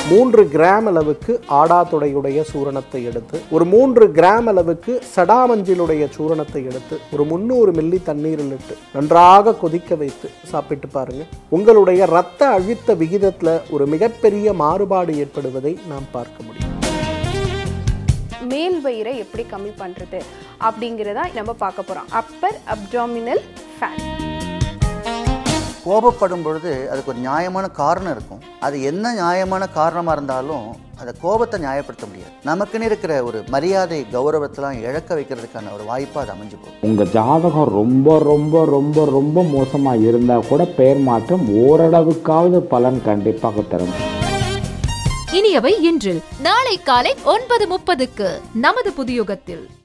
மூன்று கிராம் அளவுக்கு ஆடாதொடையுடைய சூரணத்தை எடுத்து ஒரு மூன்று கிராம் அளவுக்கு சடாமஞ்சிலுடைய சூரணத்தை எடுத்து ஒரு முந்நூறு மில்லி தண்ணீரில் இட்டு நன்றாக கொதிக்க வைத்து சாப்பிட்டு பாருங்க உங்களுடைய இரத்த அழுத்த விகிதத்துல ஒரு மிகப்பெரிய மாறுபாடு ஏற்படுவதை நாம் பார்க்க முடியும் மேல் வயிறை எப்படி கம்மி பண்ணுறது அப்படிங்கிறத நம்ம பார்க்க போகிறோம் அப்பர் அப்டாமினல் ஃபேட் கோபப்படும் பொழுது அதுக்கு ஒரு நியாயமான காரணம் இருக்கும் அது என்ன நியாயமான காரணமாக இருந்தாலும் அந்த கோபத்தை நியாயப்படுத்த முடியாது நமக்குன்னு இருக்கிற ஒரு மரியாதை கௌரவத்தெல்லாம் இழக்க வைக்கிறதுக்கான ஒரு வாய்ப்பாக அது அமைஞ்சு போகும் உங்கள் ஜாதகம் ரொம்ப ரொம்ப ரொம்ப ரொம்ப மோசமாக இருந்தால் கூட பெயர் மாற்றம் ஓரளவுக்காவது பலன் கண்டிப்பாக தரும் இனியவை இன்றில் நாளை காலை ஒன்பது முப்பதுக்கு நமது புதியுகத்தில்